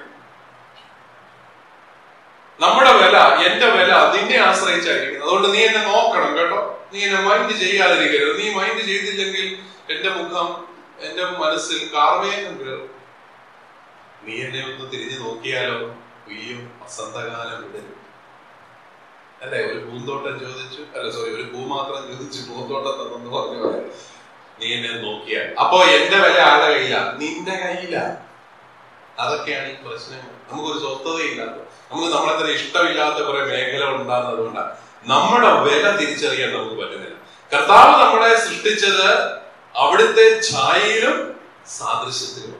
നമ്മുടെ വില എന്റെ വില നിന്നെ ആശ്രയിച്ചായിരിക്കും അതുകൊണ്ട് നീ എന്നെ നോക്കണം കേട്ടോ നീ എന്നെ മൈൻഡ് ചെയ്യാതിരിക്കരുത് നീ മൈൻഡ് ചെയ്തില്ലെങ്കിൽ എന്റെ മുഖം എന്റെ മനസ്സിൽ കാർമേഘം കയറും നീ എന്നെ ഒന്ന് തിരിഞ്ഞു നോക്കിയാലോ അയ്യോ വസന്തകാലം വിടരും അല്ലെ ഒരു പൂന്തോട്ടം ചോദിച്ചു അല്ല സോറി ഒരു പൂ മാത്രം ചോദിച്ചു പൂന്തോട്ടം തന്നെന്ന് പറഞ്ഞു പോലെ നീ എന്നെ നോക്കിയാൽ അപ്പോ എന്റെ വില ആരുടെ കയ്യില നിന്റെ കയ്യില അതൊക്കെയാണ് ഈ പ്രശ്നങ്ങൾ നമുക്കൊരു സ്വസ്ഥതയില്ല നമുക്ക് നമ്മളത്ര ഇഷ്ടമില്ലാത്ത കുറെ മേഖലകൾ ഉണ്ടാകുന്നത് അതുകൊണ്ടാണ് നമ്മുടെ വില തിരിച്ചറിയാൻ നമുക്ക് പറ്റുന്നില്ല കർത്താവ് നമ്മളെ സൃഷ്ടിച്ചത് അവിടുത്തെ ഛായയിലും സാദൃശ്യത്തിലുമാണ്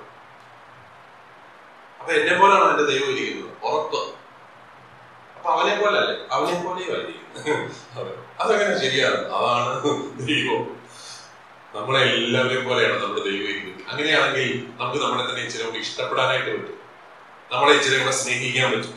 അപ്പൊ എന്നെ പോലാണ് എന്റെ ദൈവം ഇരിക്കുന്നത് ഉറപ്പ് അപ്പൊ അവനെ പോലെ അല്ലേ അവനെ പോലെയും ആയിരിക്കും അതെങ്ങനെ ശരിയാണ് അതാണ് ദൈവം നമ്മളെ എല്ലാവരെയും പോലെയാണ് നമ്മുടെ ദൈവം ഇരിക്കുന്നത് അങ്ങനെയാണെങ്കിൽ നമുക്ക് നമ്മളെ തന്നെ ഇച്ചിരി കൂടി ഇഷ്ടപ്പെടാനായിട്ട് പറ്റും നമ്മളെ ഇച്ചിരി കൂടെ സ്നേഹിക്കാൻ പറ്റും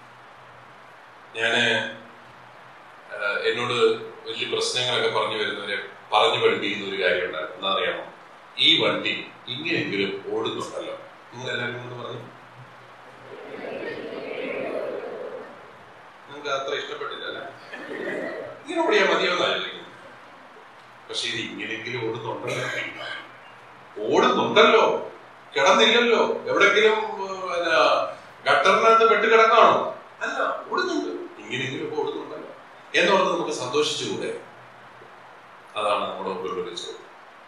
ഞാന് ആഹ്, എന്നോട് വലിയ പ്രശ്നങ്ങളൊക്കെ പറഞ്ഞു വരുന്നവരെ പറഞ്ഞു പഠിപ്പിക്കുന്ന ഒരു കാര്യം ഉണ്ടായിരുന്നു എന്താ അറിയാമോ ഈ വണ്ടി ഇങ്ങനെയെങ്കിലും ഓടുന്നുണ്ടല്ലോ നിങ്ങൾ എല്ലാവരും കൊണ്ട് പറഞ്ഞു നിങ്ങൾക്ക് അത്ര ഇഷ്ടപ്പെട്ടില്ല അല്ലേ ഇങ്ങനെ ഓടിയാൽ മതിയോന്നായിരിക്കും പക്ഷെ ഇത് ഇങ്ങനെയെങ്കിലും ഓടുന്നുണ്ടല്ലോ ഓടുന്നുണ്ടല്ലോ കിടന്നില്ലല്ലോ എവിടെങ്കിലും പിന്നെ ഗട്ടറിനകത്ത് പെട്ട് കിടക്കാണോ അല്ല ഓടുന്നുണ്ട് ഇങ്ങനെയെങ്കിലും ഇപ്പൊ ഓടുന്നുണ്ടല്ലോ എന്നോർത്ത് നമുക്ക് സന്തോഷിച്ചുകൂടെ അതാണ് നമ്മുടെ മുമ്പിലുള്ള ഒരു ചോദ്യം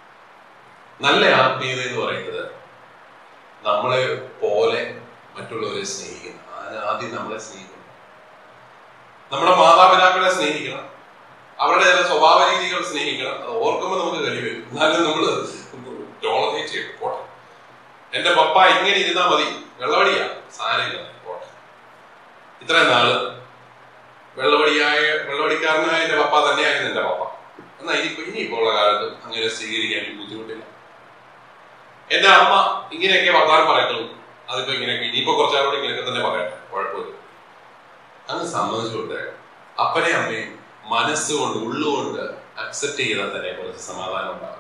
നല്ല ആത്മീയത എന്ന് പറയുന്നത് നമ്മളെ പോലെ മറ്റുള്ളവരെ സ്നേഹിക്കണം ആ- ആദ്യം നമ്മളെ സ്നേഹിക്കണം നമ്മുടെ മാതാപിതാക്കളെ സ്നേഹിക്കണം അവരുടെ ചില സ്വഭാവ രീതികൾ സ്നേഹിക്കണം അത് ഓർക്കുമ്പോൾ നമുക്ക് കലി വരും എന്നാലും നമ്മൾ ടോളറേറ്റ് ചെയ്യും പോട്ടെ എന്റെ പപ്പ ഇങ്ങനെ ഇരുന്നാ മതി വെള്ളവടിയാ സാരമില്ല പോട്ടെ ഇത്രയും നാള് വെള്ളവടിയായ വെള്ളവടിക്കാരനായ എന്റെ പപ്പ തന്നെയായിരുന്നു എന്റെ പപ്പ എന്നാ ഇനിയിപ്പോ ഇനിയിപ്പോ ഉള്ള കാലത്ത് അങ്ങനെ സ്വീകരിക്കാൻ എനിക്ക് ബുദ്ധിമുട്ടില്ല എന്റെ അമ്മ ഇങ്ങനെയൊക്കെ വർത്താനം പറയത്തുള്ളൂ അതിപ്പോ ഇങ്ങനെയൊക്കെ ഇനിയിപ്പോ കുറച്ചാളോട് ഇങ്ങനെയൊക്കെ തന്നെ പറയട്ടെ കുഴപ്പമില്ല അങ്ങ് സമ്മതിച്ചു കൊടുത്തേക്കാം അപ്പനെ അമ്മയും മനസ്സുകൊണ്ട് ഉള്ളുകൊണ്ട് അക്സെപ്റ്റ് ചെയ്താൽ തന്നെ കുറച്ച് സമാധാനം ഉണ്ടാകും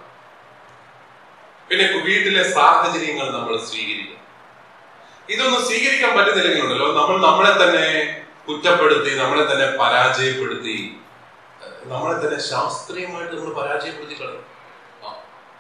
പിന്നെ വീട്ടിലെ സാഹചര്യങ്ങൾ നമ്മൾ സ്വീകരിക്കും ഇതൊന്നും സ്വീകരിക്കാൻ പറ്റുന്നില്ലെങ്കിലുണ്ടല്ലോ നമ്മൾ നമ്മളെ തന്നെ കുറ്റപ്പെടുത്തി നമ്മളെ തന്നെ പരാജയപ്പെടുത്തി ഏഹ്, നമ്മളെ തന്നെ ശാസ്ത്രീയമായിട്ട് നമ്മൾ പരാജയപ്പെടുത്തി കളയും ആ.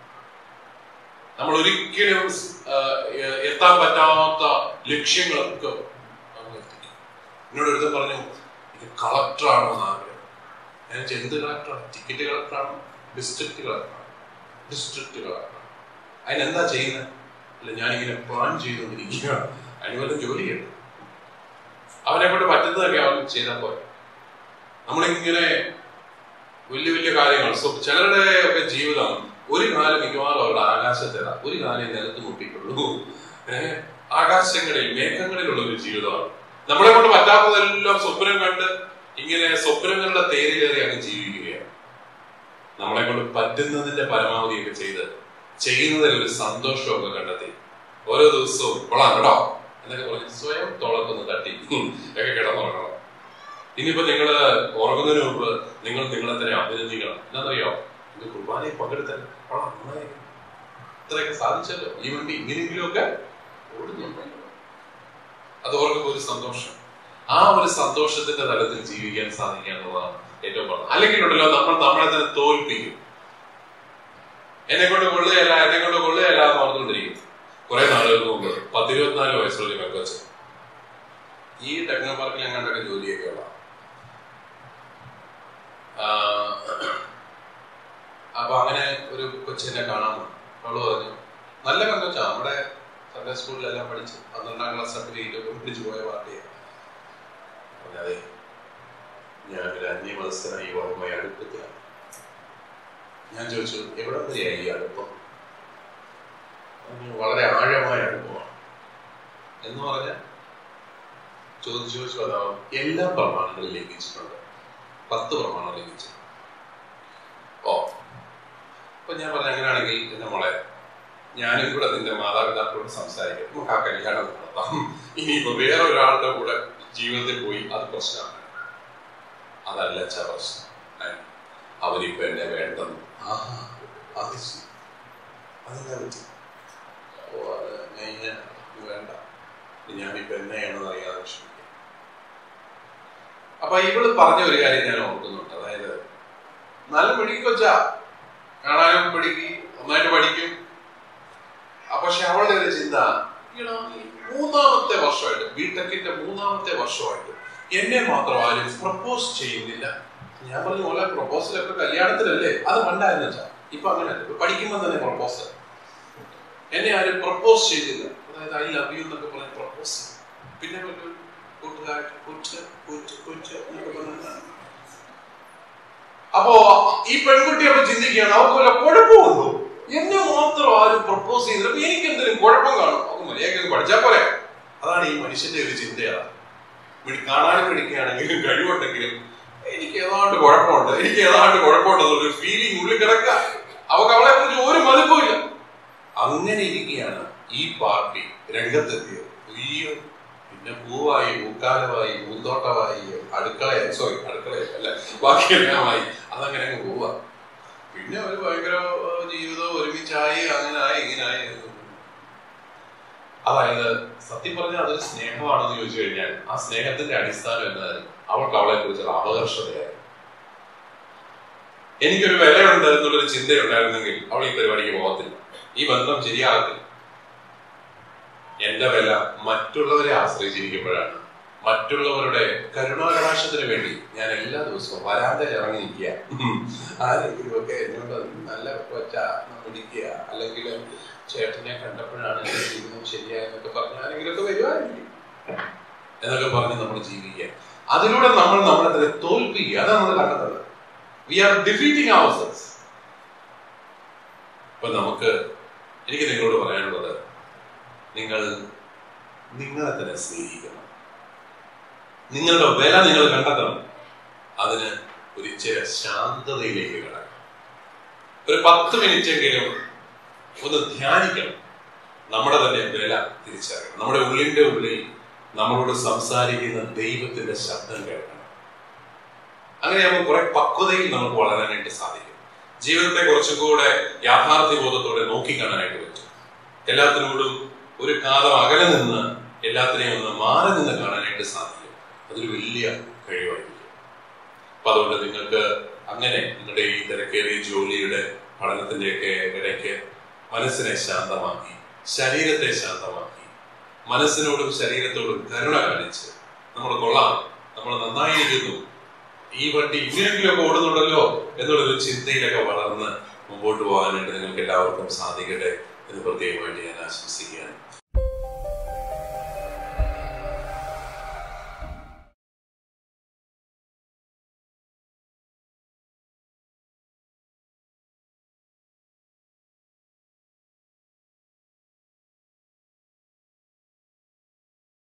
നമ്മൾ ഒരിക്കലും ഏഹ്, എ- എത്താൻ പറ്റാത്ത ലക്ഷ്യങ്ങളൊക്കെ നമ്മൾ എത്തിക്കും. എന്നോട് ഒരുത്തൻ പറഞ്ഞു ഇത് കളക്ടറാണോ എന്ന് ആഗ്രഹം ഞാൻ ചോദിച്ചു, എന്ത് കളക്ടറാണ് ടിക്കറ്റ് കളക്ടറാണോ ഡിസ്ട്രിക്ട് കളക്ടറാണോ ഡിസ്ട്രിക്ട് കളക്ടറാണ് അതിനെന്താ ചെയ്യുന്നത് അല്ല ഞാനിങ്ങനെ പ്ലാൻ ചെയ്തുകൊണ്ടിരിക്കുക അതിന് വല്ല ജോലി ചെയ്യണം അവനെ കൊണ്ട് പറ്റുന്നതൊക്കെ അവൻ ചെയ്താൽ പോലെ നമ്മളിങ്ങനെ വലിയ വലിയ കാര്യങ്ങൾ സോ ചിലരുടെ ഒക്കെ ജീവിതം ഒരു കാലം മിക്കവാറും അവരുടെ ആകാശത്തേതാ ഒരു കാലം നിലത്ത് മുട്ടിയിട്ടുള്ളൂ ഏഹ് ആകാശങ്ങളിൽ മേഘങ്ങളിലുള്ള ഒരു ജീവിതമാണ് നമ്മളെ കൊണ്ട് പറ്റാത്തതെല്ലാം സ്വപ്നം കണ്ട് ഇങ്ങനെ സ്വപ്നങ്ങളുടെ തേരിലേറി അങ്ങ് ജീവിക്കുകയാണ് നമ്മളെ കൊണ്ട് പറ്റുന്നതിന്റെ പരമാവധിയൊക്കെ ചെയ്ത് ചെയ്യുന്നതിൽ ഒരു സന്തോഷമൊക്കെ കണ്ടെത്തി ഓരോ ദിവസവും കൊള്ളാം കേട്ടോ എന്നൊക്കെ പറഞ്ഞ് സ്വയം തോളത്തൊന്ന് തട്ടി ഉം, ഒക്കെ കിടന്നുറങ്ങണം ഇനിയിപ്പോ നിങ്ങള് ഉറങ്ങുന്നതിന് മുമ്പ് നിങ്ങൾ നിങ്ങളെ തന്നെ അഭിനന്ദിക്കണം എന്നറിയോ ഇത് കുർബാനയിൽ പങ്കെടുത്തല്ലോ കൊള്ളാം നന്നായി ഇത്രയൊക്കെ സാധിച്ചല്ലോ ഈ വണ്ടി ഇങ്ങനെയെങ്കിലുമൊക്കെ ഓടുന്നുണ്ടല്ലോ അത് ഓർക്കുമ്പോൾ ഒരു സന്തോഷം ആ ഒരു സന്തോഷത്തിന്റെ തലത്തിൽ ജീവിക്കാൻ സാധിക്കുക എന്നുള്ളതാണ് ഏറ്റവും പ്രധാനം അല്ലെങ്കിൽ ഉണ്ടല്ലോ നമ്മൾ നമ്മളെ തന്നെ തോൽപ്പിക്കും എന്നെ കൊണ്ട് കൊള്ളുകയല്ല എന്നെ കൊണ്ട് കൊള്ളുകയല്ല എന്ന് പറഞ്ഞുകൊണ്ടിരിക്കും കുറെ നാളുകൾക്ക് മുമ്പ് പത്തിരുപത്തിനാല് വയസ്സുള്ള ഒരു പെങ്കൊച്ച് ഈ ടെക്നോ പാർക്കിൽ എങ്ങാണ്ടൊക്കെ ജോലിയൊക്കെ ഉള്ള അപ്പൊ അങ്ങനെ ഒരു കൊച്ചിനെ കാണാൻ വന്നു അവള് പറഞ്ഞു നല്ല പെങ്കൊച്ച നമ്മുടെ സൺഡേ സ്കൂളിലെല്ലാം പഠിച്ച് പന്ത്രണ്ടാം ക്ലാസ് സർട്ടിഫിക്കറ്റ് ഒക്കെ പിടിച്ചു പോയ പാർട്ടിയാണ് അതെ ഞാനൊരു അന്യമത്സര യുവാവുമായി അടുപ്പത്തിലാണ് ഞാൻ ചോദിച്ചു എവിടെ വരെയായി ഈ അടുപ്പം പറഞ്ഞു, വളരെ ആഴമായ അടുപ്പമാണ് എന്ന് പറഞ്ഞാൽ ചോദിച്ചു ചോദിച്ചു അതാവും എല്ലാ പ്രമാണങ്ങളും ലംഘിച്ചിട്ടുണ്ട് പത്ത് പ്രമാണം ലംഘിച്ചിട്ടുണ്ട് ഓ അപ്പൊ ഞാൻ പറഞ്ഞ അങ്ങനെയാണെങ്കിൽ എന്റെ മോളെ ഞാനും കൂടെ നിന്റെ മാതാപിതാക്കളോട് സംസാരിക്കാം നമുക്ക് ആ കല്യാണം നടത്താം ഇനിയിപ്പോ വേറെ ഒരാളുടെ കൂടെ ജീവിതത്തിൽ പോയി അത് പ്രശ്നമാണ് അതല്ല അച്ഛാ പ്രശ്നം ഏ, അവരിപ്പോ എന്നെ വേണ്ടെന്ന് ആഹാ, അത് ശരി. അതെന്താ പറ്റി ഓ അത് ഞാൻ ഇങ്ങനെ ഇത് വേണ്ട ഇത് ഞാനിപ്പോ എന്നെയാണെന്ന് അറിയാതെ വിഷമിക്കും അപ്പൊ ഇവള് പറഞ്ഞ ഒരു കാര്യം ഞാൻ ഓർക്കുന്നുണ്ട് അതായത് നല്ല പിടിക്കും കൊച്ചാ കാണാനും പിടിക്കും നന്നായിട്ട് പഠിക്കും ആ, പക്ഷെ അവളുടെ ഒരു ചിന്ത ഈടാ, ഈ മൂന്നാമത്തെ വർഷമായിട്ട് ബിടെക്കിന്റെ മൂന്നാമത്തെ വർഷമായിട്ട് എന്നെ മാത്രം ആരും പ്രപ്പോസ് ചെയ്യുന്നില്ല ഞാൻ പറഞ്ഞു പോലെ പ്രപ്പോസലൊക്കെ കല്യാണത്തിലല്ലേ അത് പണ്ടായിരുന്നു വെച്ചാ ഇപ്പൊ അങ്ങനെയല്ല ഇപ്പൊ പഠിക്കുമ്പോൾ തന്നെ പ്രപ്പോസൽ എന്നെ ആരും പ്രപ്പോസ് ചെയ്തില്ല അതായത് ഐ ലവ് യു എന്നൊക്കെ പറഞ്ഞ് പ്രപ്പോസ് പിന്നെ ഒരു കൂട്ടുകാരൻ കൊച്ച് കൊച്ച് കൊച്ച് എന്നൊക്കെ പറഞ്ഞ അപ്പോ ഈ പെൺകുട്ടി അപ്പൊ ചിന്തിക്കുകയാണ് അവർക്ക് വല്ല കുഴപ്പമുണ്ടോ എന്നെ മാത്രം ആരും പ്രപ്പോസ് ചെയ്തിട്ട് എനിക്ക് എന്തെങ്കിലും കുഴപ്പം കാണും അവർക്ക് മര്യാദയ്ക്ക് പഠിച്ചാൽ പോരെ അതാണ് ഈ മനുഷ്യന്റെ ഒരു ചിന്തയാണ് മിടി- കാണാനും പിടിക്കുകയാണെങ്കിലും കഴിവുണ്ടെങ്കിലും എനിക്ക് ഏതാണ്ട് കുഴപ്പമുണ്ട് എനിക്ക് ഏതാണ്ട് കുഴപ്പമുണ്ടെന്നൊരു ഫീലിംഗ് ഉള്ളിൽ കിടക്കുക അവർക്ക് അവളെ കുറിച്ച് ഒരു മതിപ്പുമില്ല അങ്ങനെ ഇരിക്കുകയാണ് ഈ പാർട്ടി രംഗത്തെത്തിയത് വലിയ പിന്നെ പൂവായി പൂക്കാലമായി പൂന്തോട്ടമായി അടുക്കളയായി സോറി അടുക്കളയായി അല്ല ബാക്കിയെല്ലാമായി അതങ്ങനെ അങ്ങ് പോവാ പിന്നെ ഒരു ഭയങ്കര ഏഹ്, ജീവിതം ഒരുമിച്ചായി അങ്ങനായി ഇങ്ങനായി അതായത് സത്യം പറഞ്ഞാൽ അതൊരു സ്നേഹമാണെന്ന് ചോദിച്ചു കഴിഞ്ഞാൽ ആ സ്നേഹത്തിന്റെ അടിസ്ഥാനം എന്തായാലും അവൾക്ക് അവളെ കുറിച്ചുള്ള അപകർഷതയായി എനിക്കൊരു വിലയുണ്ട് എന്നുള്ളൊരു ചിന്തയുണ്ടായിരുന്നെങ്കിൽ അവൾ ഈ പരിപാടിക്ക് പോകത്തില്ല ഈ ബന്ധം ശരിയാകത്തില്ല എന്റെ വില മറ്റുള്ളവരെ ആശ്രയിച്ചിരിക്കുമ്പോഴാണ് മറ്റുള്ളവരുടെ കരുണാകടാശത്തിന് വേണ്ടി ഞാൻ എല്ലാ ദിവസവും വരാന്തയിൽ ഇറങ്ങി നിൽക്കുക ആരെങ്കിലും ഒക്കെ എന്നോട് നല്ല കൊച്ച പിടിക്കുക അല്ലെങ്കിൽ ചേട്ടനെ കണ്ടപ്പോഴാണ് എന്റെ ജീവിതം ശരിയായെന്നൊക്കെ പറഞ്ഞ് ആരെങ്കിലുമൊക്കെ വരുവായിരിക്കും എന്നൊക്കെ പറഞ്ഞ് നമ്മൾ ജീവിക്കുക അതിലൂടെ നമ്മൾ നമ്മളെ തോൽപ്പിക്കുക അതാണ് നമ്മൾ കണ്ടെത്തുന്നത് we are defeating ourselves അപ്പൊ നമുക്ക് എനിക്ക് നിങ്ങളോട് പറയാനുള്ളത് നിങ്ങൾ നിങ്ങളെ തന്നെ സ്നേഹിക്കണം നിങ്ങളുടെ വില നിങ്ങൾ കണ്ടെത്തണം അതിന് ഒരു ഇച്ചിരി ശാന്തതയിലേക്ക് കിടക്കണം ഒരു പത്ത് മിനിറ്റെങ്കിലും ഒന്ന് ധ്യാനിക്കണം നമ്മുടെ തന്നെ വില തിരിച്ചറിയണം നമ്മുടെ ഉള്ളിന്റെ ഉള്ളിൽ നമ്മളോട് സംസാരിക്കുന്ന ദൈവത്തിന്റെ ശബ്ദം കേൾക്കണം അങ്ങനെയാകുമ്പോൾ കുറെ പക്വതയിൽ നമുക്ക് വളരാനായിട്ട് സാധിക്കും ജീവിതത്തെ കുറച്ചും കൂടെ യാഥാർത്ഥ്യബോധത്തോടെ നോക്കിക്കാണാനായിട്ട് പറ്റും എല്ലാത്തിനോടും ഒരു കാലം അകലെ നിന്ന് എല്ലാത്തിനെയും ഒന്ന് മാറി നിന്ന് കാണാനായിട്ട് സാധിക്കും അതൊരു വലിയ കഴിവായിരിക്കും അപ്പൊ അതുകൊണ്ട് നിങ്ങൾക്ക് അങ്ങനെ നിങ്ങളുടെ ഈ തിരക്കേറിയ ജോലിയുടെ പഠനത്തിന്റെയൊക്കെ ഇടയ്ക്ക് മനസ്സിനെ ശാന്തമാക്കി ശരീരത്തെ ശാന്തമാക്കി മനസ്സിനോടും ശരീരത്തോടും കരുണ കാണിച്ച് നമ്മൾ കൊള്ളാം നമ്മൾ നന്നായിരിക്കുന്നു ഈ വണ്ടി ഇങ്ങനെയെങ്കിലുമൊക്കെ ഓടുന്നുണ്ടല്ലോ എന്നുള്ളൊരു ചിന്തയിലൊക്കെ വളർന്ന് മുമ്പോട്ട് പോകാനായിട്ട് നിങ്ങൾക്ക് എല്ലാവർക്കും സാധിക്കട്ടെ എന്ന് പ്രത്യേകമായിട്ട് ഞാൻ ആശംസിക്കുകയാണ്